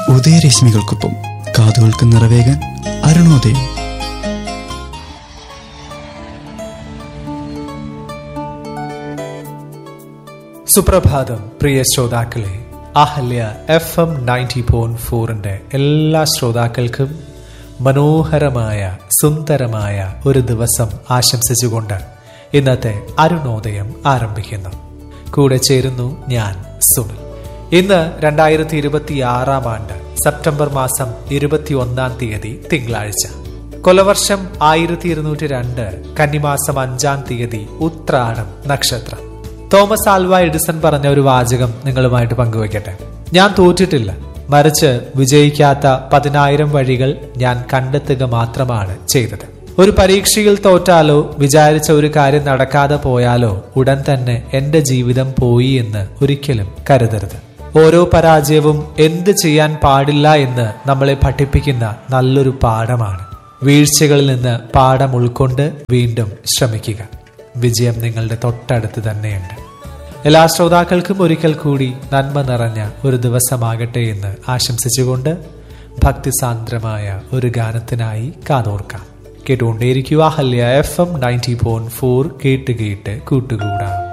ഉദയരശ്മികൾക്കൊപ്പം കാതുകൾക്ക് നിറവേകാൻ അരുണോദയം സുപ്രഭാതം പ്രിയ ശ്രോതാക്കളെ Ahalya F M ninety point ഫോറിന്റെ എല്ലാ ശ്രോതാക്കൾക്കും മനോഹരമായ സുന്ദരമായ ഒരു ദിവസം ആശംസിച്ചുകൊണ്ട് ഇന്നത്തെ അരുണോദയം ആരംഭിക്കുന്നു കൂടെ ചേരുന്നു ഞാൻ സുനിൽ ഇന്ന് രണ്ടായിരത്തി ഇരുപത്തി ആറാം ആണ്ട് സെപ്റ്റംബർ മാസം ഇരുപത്തി ഒന്നാം തീയതി തിങ്കളാഴ്ച കൊലവർഷം ആയിരത്തി ഇരുന്നൂറ്റി രണ്ട് കന്നിമാസം അഞ്ചാം തീയതി ഉത്രാടം നക്ഷത്രം തോമസ് ആൽവ എഡിസൺ പറഞ്ഞ ഒരു വാചകം നിങ്ങളുമായിട്ട് പങ്കുവയ്ക്കട്ടെ ഞാൻ തോറ്റിട്ടില്ല മറിച്ച് വിജയിക്കാത്ത പതിനായിരം വഴികൾ ഞാൻ കണ്ടെത്തുക മാത്രമാണ് ചെയ്തത് ഒരു പരീക്ഷയിൽ തോറ്റാലോ വിചാരിച്ച ഒരു കാര്യം നടക്കാതെ പോയാലോ ഉടൻ തന്നെ എന്റെ ജീവിതം പോയി എന്ന് ഒരിക്കലും കരുതരുത് ഓരോ പരാജയവും എന്ത് ചെയ്യാൻ പാടില്ല എന്ന് നമ്മളെ പഠിപ്പിക്കുന്ന നല്ലൊരു പാഠമാണ് വീഴ്ചകളിൽ നിന്ന് പാഠം ഉൾക്കൊണ്ട് വീണ്ടും ശ്രമിക്കുക വിജയം നിങ്ങളുടെ തൊട്ടടുത്ത് തന്നെയുണ്ട് എല്ലാ ശ്രോതാക്കൾക്കും ഒരിക്കൽ കൂടി നന്മ നിറഞ്ഞ ഒരു ദിവസമാകട്ടെ എന്ന് ആശംസിച്ചുകൊണ്ട് ഭക്തിസാന്ദ്രമായ ഒരു ഗാനത്തിനായി കാതോർക്കാം കേട്ടുകൊണ്ടേയിരിക്കുക Ahalya F M ninety point four കേട്ട് കേട്ട് കൂട്ടുകൂടാം